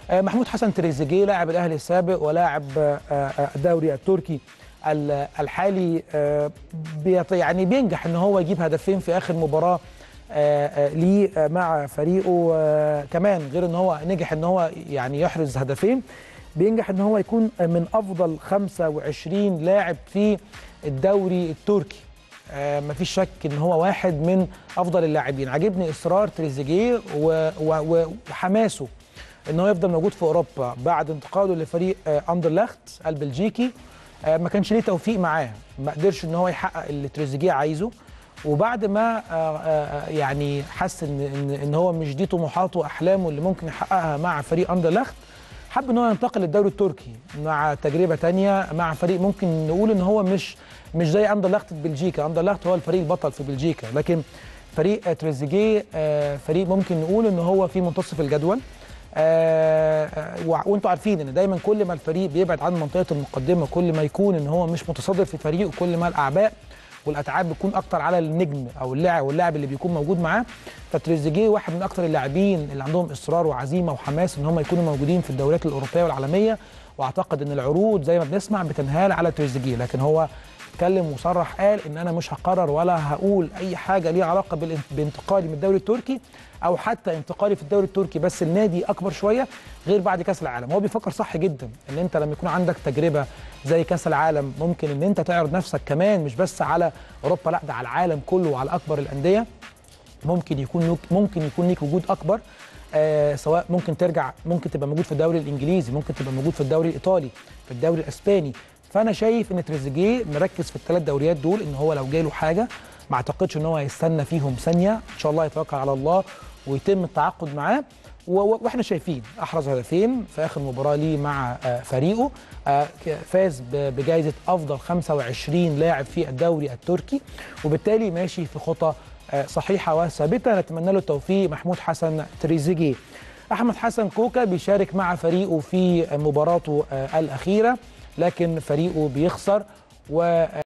آه، محمود حسن تريزيجيه لاعب الاهلي السابق ولاعب آه، آه، الدوري التركي ال- الحالي آه، بيط- يعني بينجح ان هو يجيب هدفين في اخر مباراه آه، آه، ليه آه، مع فريقه آه، كمان غير ان هو نجح ان هو يعني يحرز هدفين بينجح ان هو يكون من افضل 25 لاعب في الدوري التركي آه، مفيش شك ان هو واحد من افضل اللاعبين عجبني اصرار تريزيجيه و- و- وحماسه ان هو يفضل موجود في اوروبا بعد انتقاله لفريق آه، اندرلخت البلجيكي آه، ما كانش ليه توفيق معاه ما قدرش ان هو يحقق اللي تريزيجيه عايزه وبعد ما آه، آه، يعني حس ان ان ان هو مش دي طموحاته واحلامه اللي ممكن يحققها مع فريق اندرلخت حب ان هو ينتقل للدوري التركي مع تجربه تانية مع فريق ممكن نقول ان هو مش مش زي اندرلخت في بلجيكا اندرلخت هو الفريق البطل في بلجيكا لكن فريق تريزيجيه آه، فريق ممكن نقول ان هو في منتصف الجدول آه، آه، وع- وانتوا عارفين ان دايما كل ما الفريق بيبعد عن منطقه المقدمه كل ما يكون ان هو مش متصدر في فريقه كل ما الاعباء والاتعاب بتكون اكتر على النجم او اللاعب واللاعب اللي بيكون موجود معاه فتريزيجيه واحد من اكتر اللاعبين اللي عندهم اصرار وعزيمه وحماس ان هم يكونوا موجودين في الدوريات الاوروبيه والعالميه واعتقد ان العروض زي ما بنسمع بتنهال على تريزيجيه لكن هو اتكلم وصرح قال ان انا مش هقرر ولا هقول اي حاجه ليها علاقه بالان- بانتقالي من الدوري التركي او حتى انتقالي في الدوري التركي بس النادي اكبر شويه غير بعد كاس العالم هو بيفكر صح جدا ان انت لما يكون عندك تجربه زي كاس العالم ممكن ان انت تعرض نفسك كمان مش بس على اوروبا لا ده على العالم كله وعلى اكبر الانديه ممكن يكون لك ممكن يكون ليك وجود اكبر آه سواء ممكن ترجع ممكن تبقى موجود في الدوري الانجليزي ممكن تبقى موجود في الدوري الايطالي في الدوري الاسباني فانا شايف ان تريزيجيه مركز في الثلاث دوريات دول ان هو لو جاله حاجه ما اعتقدش ان هو هيستنى فيهم ثانيه ان شاء الله يتوكل على الله ويتم التعاقد معاه و- و- واحنا شايفين احرز هدفين في اخر مباراه ليه مع آه، فريقه آه، ك- فاز ب- بجائزه افضل 25 لاعب في الدوري التركي وبالتالي ماشي في خطى آه، صحيحه وثابته نتمنى له التوفيق محمود حسن تريزيجيه احمد حسن كوكا بيشارك مع فريقه في مباراته آه، الاخيره لكن فريقه بيخسر و